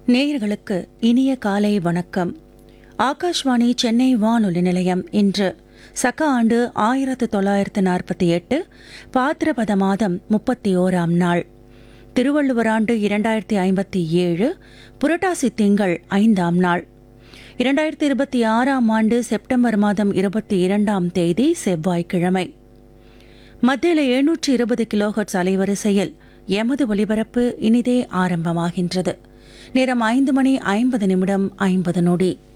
நேயர்களுக்கு இனிய காலை வணக்கம் ஆகாஷ்வாணி சென்னை வானொலி நிலையம் இன்று சக ஆண்டு ஆயிரத்து தொள்ளாயிரத்து நாற்பத்தி எட்டு பாத்திரபத மாதம் முப்பத்தி ஓராம் நாள் திருவள்ளுவர் ஆண்டு இரண்டாயிரத்தி ஐம்பத்தி ஏழு புரட்டாசி திங்கள் ஐந்தாம் நாள் இரண்டாயிரத்தி இருபத்தி ஆறாம் ஆண்டு செப்டம்பர் மாதம் இருபத்தி இரண்டாம் தேதி செவ்வாய்க்கிழமை மத்தியில் எழுநூற்று இருபது கிலோஹெர்ட்ஸ் அலைவரிசையில் எமது ஒலிபரப்பு இனிதே ஆரம்பமாகின்றது நேரம் ஐந்து மணி ஐம்பது நிமிடம் ஐம்பது நொடி